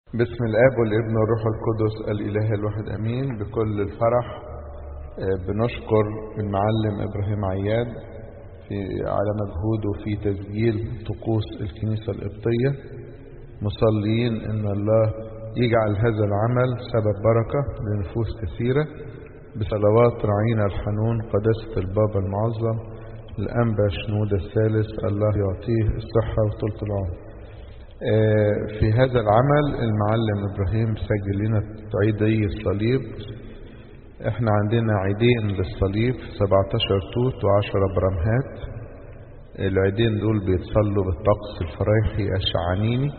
بسم الاب والابن والروح القدس الاله الواحد امين بكل الفرح آه، بنشكر المعلم ابراهيم عياد في على مجهوده في تسجيل طقوس الكنيسه القبطيه مصلين ان الله يجعل هذا العمل سبب بركه لنفوس كثيره بصلوات رعينا الحنون قداسه البابا المعظم الانبا شنود الثالث الله يعطيه الصحه وطولة العمر آه، في هذا العمل المعلم ابراهيم سجل لنا عيدي الصليب احنا عندنا عيدين للصليب 17 توت و10 برمهات العيدين دول بيتصلوا بالطقس الفرايحي الشعانيني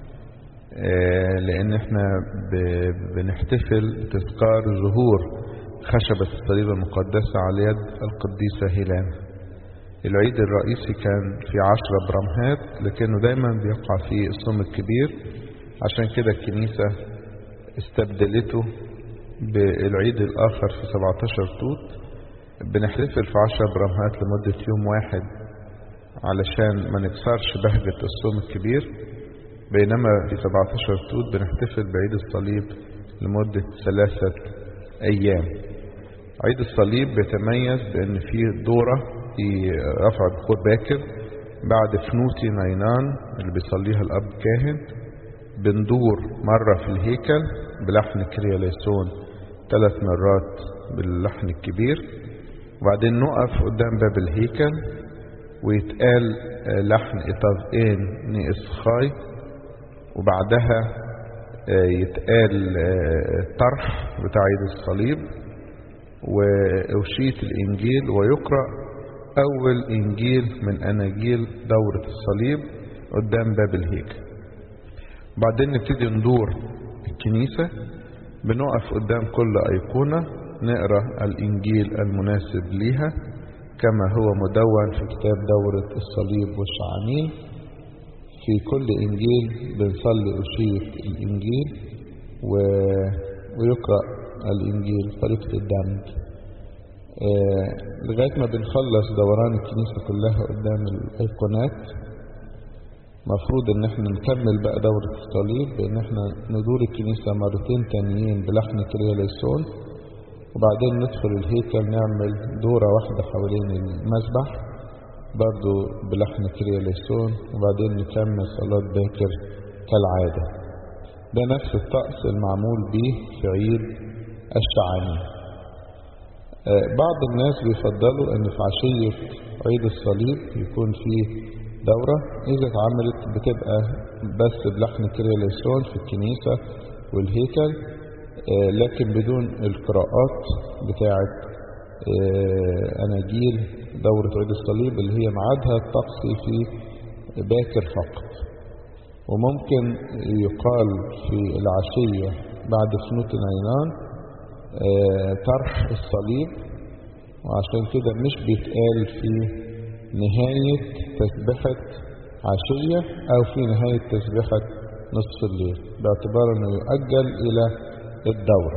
آه، لان احنا ب- بنحتفل تذكار ظهور خشبة الصليب المقدسة على يد القديسة هيلانا العيد الرئيسي كان في عشرة برمهات لكنه دايما بيقع في الصوم الكبير عشان كده الكنيسة استبدلته بالعيد الآخر في 17 توت بنحتفل في عشرة برمهات لمدة يوم واحد علشان ما نكسرش بهجة الصوم الكبير بينما في 17 توت بنحتفل بعيد الصليب لمدة ثلاثة أيام عيد الصليب بيتميز بأن فيه دورة في رفع بخور باكر بعد فنوتي نينان اللي بيصليها الأب كاهن بندور مرة في الهيكل بلحن كرياليسون ثلاث مرات باللحن الكبير وبعدين نقف قدام باب الهيكل ويتقال آه، لحن إطاغين نيس خاي وبعدها آه، يتقال آه، الطرح بتاع عيد الصليب وأوشية الإنجيل ويقرأ أول إنجيل من أناجيل دورة الصليب قدام باب الهيكل بعدين نبتدي ندور الكنيسة بنقف قدام كل أيقونة نقرأ الإنجيل المناسب ليها كما هو مدون في كتاب دورة الصليب والشعانين في كل إنجيل بنصلي أشية الإنجيل و... ويقرأ الإنجيل طريقة الدمج آه، لغاية ما بنخلص دوران الكنيسة كلها قدام الأيقونات مفروض ان احنا نكمل بقى دورة الصليب بان احنا ندور الكنيسة مرتين تانيين بلحن كرياليسون وبعدين ندخل الهيكل نعمل دورة واحدة حوالين المسبح برضو بلحن كرياليسون وبعدين نكمل صلاة باكر كالعادة ده نفس الطقس المعمول به في عيد الشعانين آه، بعض الناس بيفضلوا ان في عشية عيد الصليب يكون فيه دورة اذا اتعملت بتبقى بس بلحن كرياليسون في الكنيسة والهيكل آه، لكن بدون القراءات بتاعة آه، اناجيل دورة عيد الصليب اللي هي ميعادها الطقسي في باكر فقط وممكن يقال في العشية بعد فنوت العينان آه، طرح الصليب وعشان كده مش بيتقال في نهاية تسبحة عشية أو في نهاية تسبحة نصف الليل باعتبار أنه يؤجل إلى الدورة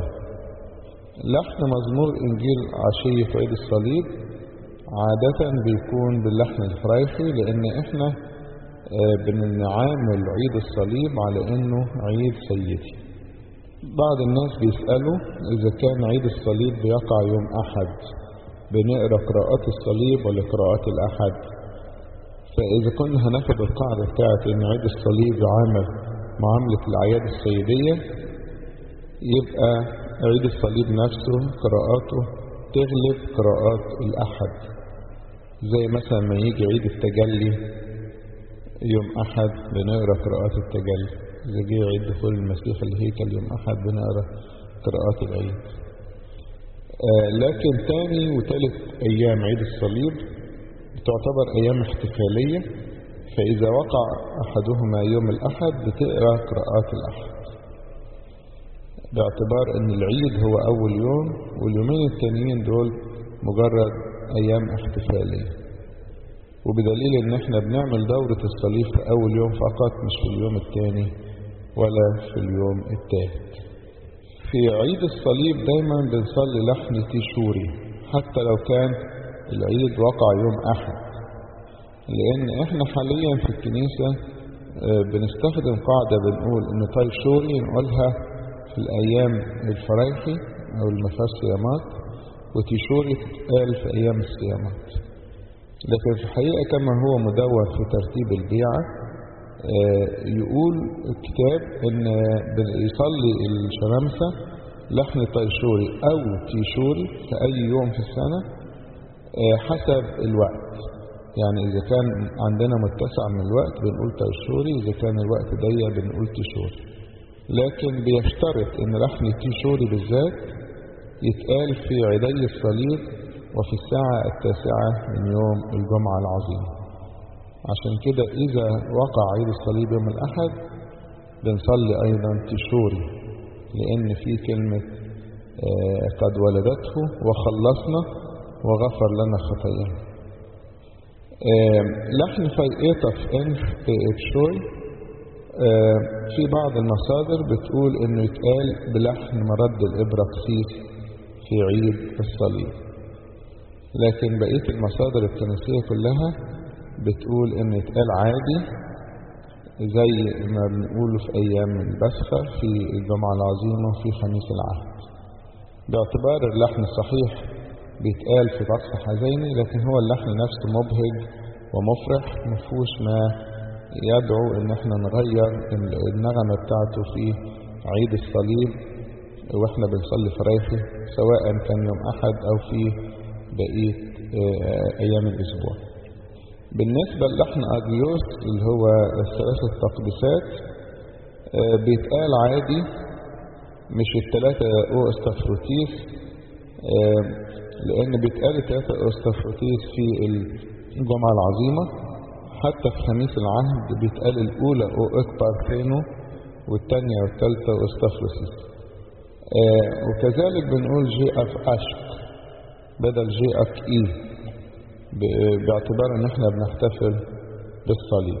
لحن مزمور إنجيل عشية عيد الصليب عادة بيكون باللحن الفرايحي لأن إحنا آه، بنعامل عيد الصليب على إنه عيد سيدي بعض الناس بيسألوا إذا كان عيد الصليب بيقع يوم أحد بنقرأ قراءات الصليب ولا قراءات الأحد فإذا كنا هناخد القاعدة بتاعت إن عيد الصليب يعامل معاملة الأعياد السيدية يبقى عيد الصليب نفسه قراءاته تغلب قراءات الأحد زي مثلا ما يجي عيد التجلي يوم أحد بنقرأ قراءات التجلي إذا جه عيد دخول المسيح الهيكل يوم أحد بنقرأ قراءات العيد آه لكن تاني وتالت أيام عيد الصليب تعتبر أيام احتفالية فإذا وقع أحدهما يوم الأحد بتقرأ قراءات الأحد باعتبار أن العيد هو أول يوم واليومين التانيين دول مجرد أيام احتفالية وبدليل ان احنا بنعمل دورة الصليب في اول يوم فقط مش في اليوم الثاني ولا في اليوم الثالث في عيد الصليب دايما بنصلي لحن تيشوري حتى لو كان العيد وقع يوم احد لان احنا حاليا في الكنيسة بنستخدم قاعدة بنقول ان طيب شوري نقولها في الايام الفرايحي او المفاس صيامات وتيشوري تتقال في ايام الصيامات لكن في الحقيقة كما هو مدون في ترتيب البيعة يقول الكتاب ان يصلي الشمامسة لحن طيشوري او تيشوري في اي يوم في السنة حسب الوقت يعني اذا كان عندنا متسع من الوقت بنقول تيشوري اذا كان الوقت ضيق بنقول تيشوري لكن بيشترط ان لحن التيشوري بالذات يتقال في عيدي الصليب وفي الساعة التاسعة من يوم الجمعة العظيمة عشان كده إذا وقع عيد الصليب يوم الأحد بنصلي أيضا تشوري لأن في كلمة قد ولدته وخلصنا وغفر لنا خطايانا لحن فيئة في انف تشوري في بعض المصادر بتقول انه يتقال بلحن مرد الابراكسيس في عيد الصليب لكن بقية المصادر الكنسية كلها بتقول ان يتقال عادي زي ما بنقوله في ايام البسخة في الجمعة العظيمة وفي خميس العهد باعتبار اللحن الصحيح بيتقال في طقس حزيني لكن هو اللحن نفسه مبهج ومفرح مفهوش ما يدعو ان احنا نغير النغمة بتاعته في عيد الصليب واحنا بنصلي فرايحي سواء كان يوم احد او في بقية ايام الاسبوع بالنسبة للحن اجيوس اللي هو الثلاث التقديسات بيتقال عادي مش الثلاثة او استفروتيس لان بيتقال الثلاثة او استفروتيس في الجمعة العظيمة حتى في خميس العهد بيتقال الاولى او اكبر فينو والثانية والثالثة او استفروتيس وكذلك بنقول جي اف اشك بدل جي اف اي باعتبار ان احنا بنحتفل بالصليب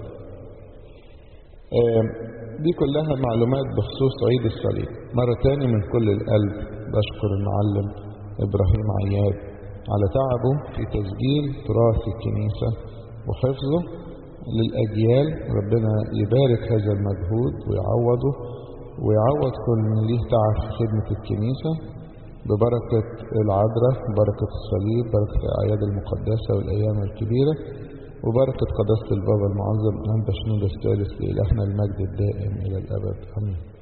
دي كلها معلومات بخصوص عيد الصليب مرة تاني من كل القلب بشكر المعلم ابراهيم عياد على تعبه في تسجيل تراث الكنيسة وحفظه للأجيال ربنا يبارك هذا المجهود ويعوضه ويعوض كل من ليه تعب في خدمة الكنيسة ببركة العذراء بركة الصليب بركة الأعياد المقدسة والأيام الكبيرة وبركة قداسة البابا المعظم أنبا شنود الثالث لإلهنا المجد الدائم إلى الأبد آمين